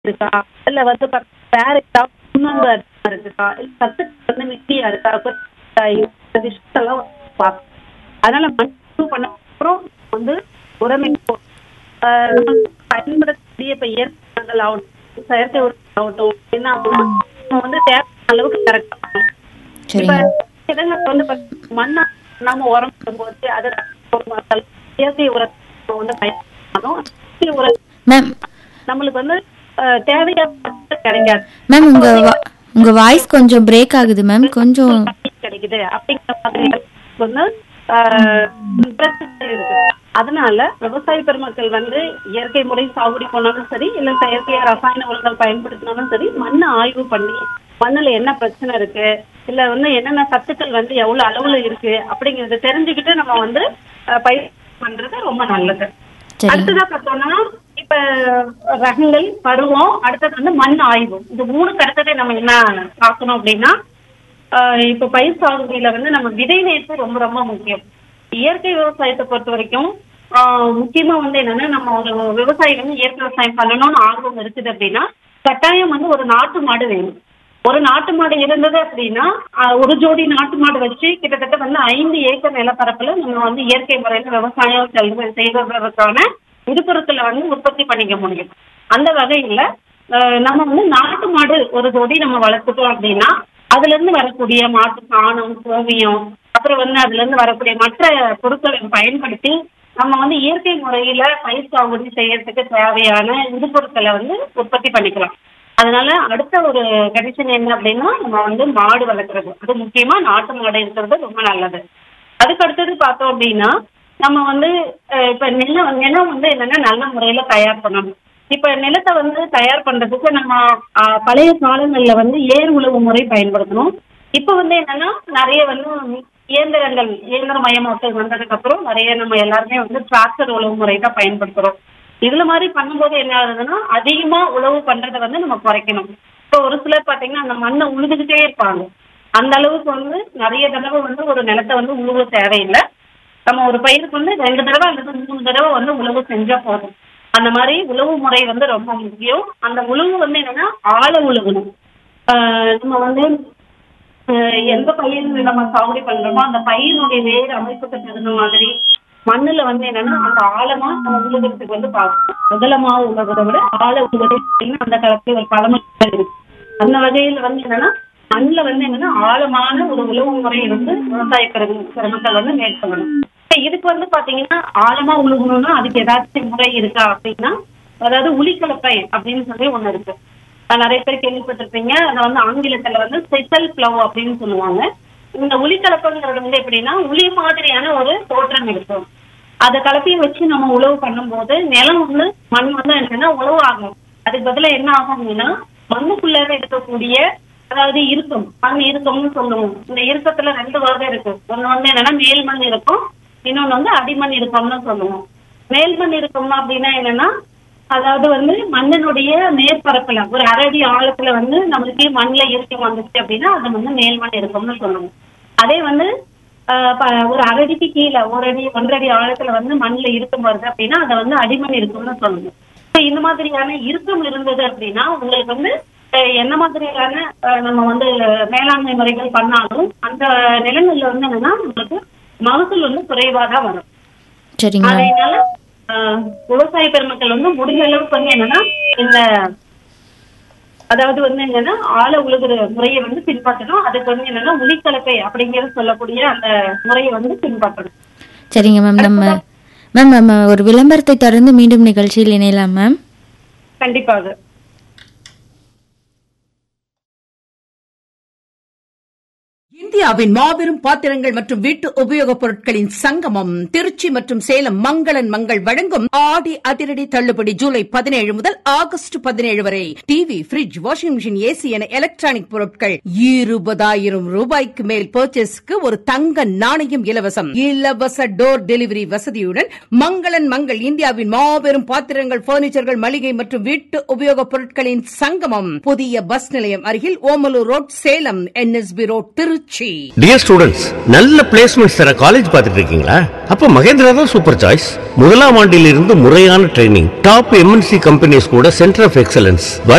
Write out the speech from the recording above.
இருக்கா இல்ல வந்து ப- வேற ஏதாவது உணவு அதிகமா இருக்குக்கா இல்ல சத்துக்கள் வந்து மிக்சியா இருக்கா கொத்தமல்லி, விஷயத்தெல்லாம் பார்க்கணும் அதனால மண் உழவு பண்ண அப்புறம் வந்து உரமிப்போம் ஆஹ் நம்ம பயன்படுத்தக்கூடிய இப்ப இயற்கை உரங்கள் ஆகட்டும் செயற்கை உரங்கள் ஆகட்டும் என்ன ஆகும்னா நம்ம வந்து தேவையான அளவுக்கு கரெக்டா இப்ப சரிங்க இடங்கள்ல வந்து பாத்தீங்கன்னா மண்ணா நாம உரம் போடும்போது அதை ஒரு மக்கள் இயற்கை உரத்தை நம்ம வந்து பயன்படுத்தணும் இயற்கை உரம் மேம் நம்மளுக்கு வந்து ஆஹ், தேவையான சத்து கிடைக்காது மேம் உங்க வா- உங்க வாய்ஸ் கொஞ்சம் பிரேக் ஆகுது மேம் கொஞ்சம் கிடைக்குது அப்படிங்கிற மாதிரி வந்து ஆஹ், பிரச்சனை இருக்கு அதனால விவசாய பெருமக்கள் வந்து இயற்கை முறை சாகுபடி பண்ணாலும் சரி இல்ல செயற்கை ரசாயன உரங்கள் பயன்படுத்தினாலும் சரி மண்ணை ஆய்வு பண்ணி மண்ணுல என்ன பிரச்சனை இருக்கு இல்ல வந்து என்னென்ன சத்துக்கள் வந்து எவ்வளவு அளவுல இருக்கு அப்படிங்கறத தெரிஞ்சுக்கிட்டு நம்ம வந்து ஆஹ், பயிர் பண்றது ரொம்ப நல்லது சரிங்க அடுத்ததா பார்த்தோம்னா இப்ப ரகங்கள் பருவம் அடுத்தது வந்து மண் ஆய்வு இந்த மூணுக்கு அடுத்தது நம்ம என்ன பார்க்கணும் அப்படின்னா ஆஹ் இப்ப பயிர் சாகுபடியில வந்து நம்ம விதை நேர்ப்பு ரொம்ப ரொம்ப முக்கியம் இயற்கை விவசாயத்தை பொறுத்த வரைக்கும் ஆஹ் முக்கியமா வந்து என்னன்னா நம்ம ஒரு விவசாயி வந்து இயற்கை விவசாயம் பண்ணணும்னு ஆர்வம் இருக்குது அப்படின்னா கட்டாயம் வந்து ஒரு நாட்டு மாடு வேணும் ஒரு நாட்டு மாடு இருந்தது அப்படின்னா ஆஹ் ஒரு ஜோடி நாட்டு மாடு வச்சு கிட்டத்தட்ட வந்து ஐந்து ஏக்கர் நிலப்பரப்புல நம்ம வந்து இயற்கை முறையில விவசாயம் செல்வ- செய்வதற்கான இடுபொருட்களை வந்து உற்பத்தி பண்ணிக்க முடியும் அந்த வகையில ஆஹ் நம்ம வந்து நாட்டு மாடு ஒரு ஜோடி நம்ம வளர்த்துட்டோம் அப்படின்னா அதுல இருந்து வரக்கூடிய மாட்டு சாணம் கோமியம் அப்புறம் வந்து அதுல இருந்து வரக்கூடிய மற்ற பொருட்களை பயன்படுத்தி நம்ம வந்து இயற்கை முறையில பயிர் சாகுபடி செய்யறதுக்கு தேவையான இடுபொருட்களை வந்து உற்பத்தி பண்ணிக்கலாம் அதனால அடுத்த ஒரு கண்டிஷன் என்ன அப்படின்னா நம்ம வந்து மாடு வளர்க்குறது அது முக்கியமா நாட்டு மாடு இருக்கிறது ரொம்ப நல்லது அதுக்கு அடுத்தது பார்த்தோம் அப்படின்னா நம்ம வந்து அஹ், இப்ப நிலம் நிலம் வந்து என்னன்னா நல்ல முறையில தயார் பண்ணணும் இப்ப நிலத்தை வந்து தயார் பண்றதுக்கு நம்ம அஹ், பழைய காலங்கள்ல வந்து ஏர் உழவு முறை பயன்படுத்தணும் இப்ப வந்து என்னன்னா நிறைய வந்து இயந்திரங்கள் இயந்திரமயமாக்கல் வந்ததுக்கு அப்புறம் நிறைய நம்ம எல்லாருமே வந்து டிராக்டர் உழவு முறை தான் பயன்படுத்துறோம் இதுல மாதிரி பண்ணும்போது என்ன ஆகுதுன்னா அதிகமா உழவு பண்றதை வந்து நம்ம குறைக்கணும் இப்போ ஒரு சிலர் பாத்தீங்கன்னா அந்த மண்ணை உழுதுகிட்டே இருப்பாங்க அந்த அளவுக்கு வந்து நிறைய தடவை வந்து ஒரு நிலத்தை வந்து உழுவு தேவையில்லை நம்ம ஒரு பயிருக்கு வந்து ரெண்டு தடவை அல்லது மூணு தடவை வந்து உழவு செஞ்சா போதும் அந்த மாதிரி உழவு முறை வந்து ரொம்ப முக்கியம் அந்த உழவு வந்து என்னன்னா ஆழ உழுகணும் ஆஹ் நம்ம வந்து ஆஹ் எந்த பயிர் நம்ம சாகுபடி பண்றோமோ அந்த பயிரினுடைய வேறு அமைப்புக்கு தகுந்த மாதிரி மண்ணுல வந்து என்னன்னா அந்த ஆழமா நம்ம உழுகிறதுக்கு வந்து பார்க்கணும் அகலமா உழுவதை விட ஆழ உழுவதை பார்த்தீங்கன்னா அந்த காலத்துல ஒரு பழமொழி இருக்கு அந்த வகையில வந்து என்னன்னா மண்ணுல வந்து என்னன்னா ஆழமான ஒரு உழவு முறை வந்து விவசாய பெரும் பெருமக்கள் வந்து மேற்கொள்ளணும் இப்ப இதுக்கு வந்து பாத்தீங்கன்னா ஆழமா உழுகணும்னா அதுக்கு ஏதாச்சும் முறை இருக்கா அப்படின்னா அதாவது உளிக்கலப்பை அப்படின்னு சொல்லி ஒண்ணு இருக்கு அஹ் நிறைய பேர் கேள்விப்பட்டிருப்பீங்க அதை வந்து ஆங்கிலத்துல வந்து ஸ்பெஷல் பிளவ் அப்படின்னு சொல்லுவாங்க இந்த உளிக்கலப்பைங்கிறது வந்து எப்படின்னா உளி மாதிரியான ஒரு தோற்றம் இருக்கும் அதை கலப்பையை வச்சு நம்ம உழவு பண்ணும்போது நிலம் வந்து மண் வந்து என்னன்னா உழவு ஆகும் அதுக்கு பதிலா என்ன ஆகும் அப்படின்னா மண்ணுக்குள்ளார இருக்கக்கூடிய அதாவது இருக்கும் மண் இருக்கம்னு சொல்லுவோம் இந்த இருக்கத்துல ரெண்டு வகை இருக்கு ஒண்ணு வந்து என்னன்னா மேல் மண் இருக்கும் இன்னொன்னு வந்து அடிமண் இருக்கம்னு சொல்லுவோம் மேல் மண் இருக்கம்னா அப்படின்னா என்னன்னா அதாவது வந்து மண்ணினுடைய மேற்பரப்புல ஒரு அரை அடி ஆழத்துல வந்து நம்மளுக்கு மண்ணுல இயற்கை வந்துச்சு அப்படின்னா அது வந்து மேல்மண் இருக்கும்னு சொல்லுவோம் அதே வந்து ஆஹ் ப- ஒரு அரை அடிக்கு கீழே ஒரு அடி ஒன்றரை அடி ஆழத்துல வந்து மண்ணுல இருக்கும் வருது அப்படின்னா அதை வந்து அடிமண் இருக்கும்னு சொல்லுவோம் இப்ப இந்த மாதிரியான இறுக்கம் இருந்தது அப்படின்னா உங்களுக்கு வந்து அஹ் என்ன மாதிரியான அஹ் நம்ம வந்து மேலாண்மை முறைகள் பண்ணாலும் அந்த நிலங்கள்ல வந்து என்னன்னா உங்களுக்கு மகசூல் வந்து குறைவா தான் வரும் சரிங்க மேம் அதனால ஆஹ், விவசாய பெருமக்கள் வந்து முடிஞ்ச அளவுக்கு வந்து என்னன்னா இந்த அதாவது வந்து என்னன்னா ஆழ உழுகுற முறையை வந்து பின்பற்றணும் அதுக்கு வந்து என்னன்னா உளிக்கலப்பை அப்படிங்கிறது சொல்லக்கூடிய அந்த முறையை வந்து பின்பற்றணும் சரிங்க மேம் நம்ம மேம் நம்ம ஒரு விளம்பரத்தை தொடர்ந்து மீண்டும் நிகழ்ச்சியில் இணையலாம் மேம் கண்டிப்பாக இந்தியாவின் மாபெரும் பாத்திரங்கள் மற்றும் வீட்டு உபயோகப் பொருட்களின் சங்கமம் திருச்சி மற்றும் சேலம் மங்களன் மங்கள் வழங்கும் ஆடி அதிரடி தள்ளுபடி ஜூலை பதினேழு முதல் ஆகஸ்ட் பதினேழு வரை TV fridge washing machine AC என எலக்ட்ரானிக் பொருட்கள் இருபதாயிரம் ரூபாய்க்கு மேல் பர்ச்சேஸ்க்கு ஒரு தங்க நாணயம் இலவசம் இலவச டோர் டெலிவரி வசதியுடன் மங்களன் மங்கள் இந்தியாவின் மாபெரும் பாத்திரங்கள் பர்னிச்சர்கள் மளிகை மற்றும் வீட்டு உபயோகப் பொருட்களின் சங்கமம் புதிய பஸ் நிலையம் அருகில் Omalur road Salem NSP road Trichy dear students நல்ல பிளேஸ்மெண்ட்ஸ் தர காலேஜ் பார்த்துட்டு இருக்கீங்களா அப்ப மகேந்திரா தான் சூப்பர் சாய்ஸ் முதலாம் ஆண்டிலிருந்து முறையான ட்ரைனிங் டாப் எம்என்சி கம்பெனிஸ் கூட சென்டர் ஆஃப் எக்ஸலன்ஸ்